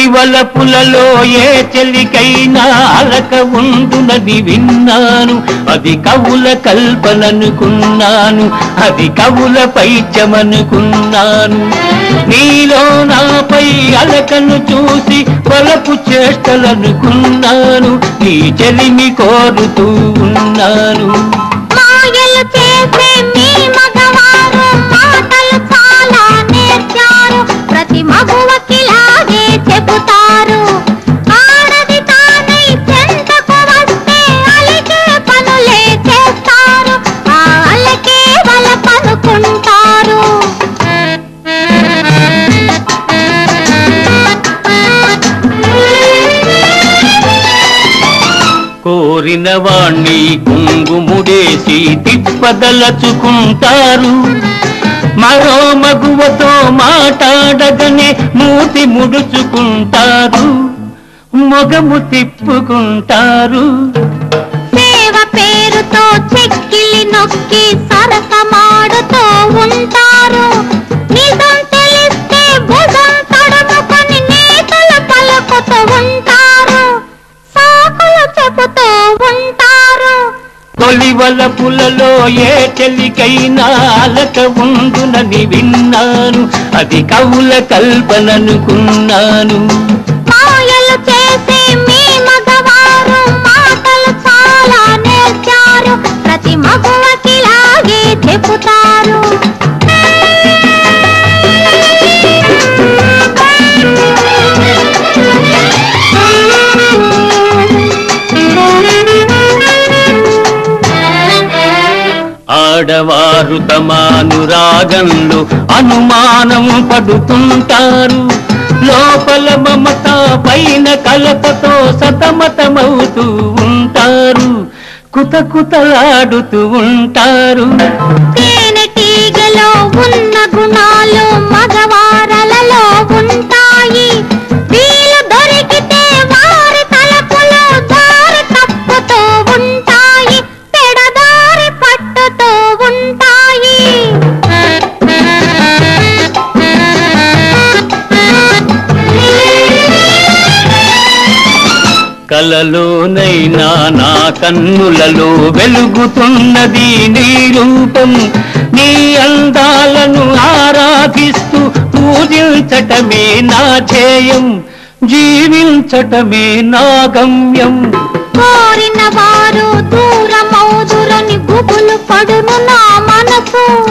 తొలివలపులలో ఏ చెలికైనా అలక ఉండునది విన్నాను అది కవుల కల్పననుకున్నాను అది కవుల పైత్యమనుకున్నాను నీలో నాపై అలకను చూసి వలపు చేష్టలనుకున్నాను నీ చెలిమి కోరుతూ ఉన్నాను మాయలు చేసే మీ మగవారు మాటలు చాలా నేర్చారు ప్రతి మగువకిలాగే చెబుతారు ఆడది తానై చెంతకు వస్తే అలిగే పనులే చేస్తారు ఆ అలకే వల పనుకుంటారు కోరిన వాణ్ణి కుంగుముడేసి తిప్పదలచుకుంటారు మరో మగువతో మాట్లాడగనే మూతి ముడుచుకుంటారు మొగము తిప్పుకుంటారు సేవ పేరుతో చెక్కిలి నొక్కి సరసమాడుతూ ఉంటారు నిజం తెలిస్తే భుజం తడుముకొని నేతలు పలుకుతూ ఉంటారు సాకులు చెబుతూ ఉంటారు తొలివల పులలో ఏ చెలికైనా అలక ఉండునని విన్నాను అది కవుల కల్పననుకున్నాను మాయలు చేసే మీ మగవారు మాటలు చాలా నేర్చారు ప్రతి మగువకిలాగే చెబుతారు ఆడవారు తమ అనురాగంలో అనుమానం పడుతుంటారు లోపల మమత పైన కలపతో సతమతమవుతూ ఉంటారు కుత కుతలాడుతూ ఉంటారు తేనెటీగలో ఉన్న గుణాలు మగవారలలో ఉంటాయి వీలు దొరికితే వారి తలపులో దారి తప్పుతూ ఉంటాయి పెడదారి పట్టుతూ ఉంటాయి కలలోనైనా నా కన్నులలో వెలుగుతున్నది నీ రూపం నీ అందాలను ఆరాధిస్తూ పూజించటమే నా ధ్యేయం జీవించటమే నా గమ్యం కోరిన వారు దూరమౌదురని గుబులు పడును నా మనసు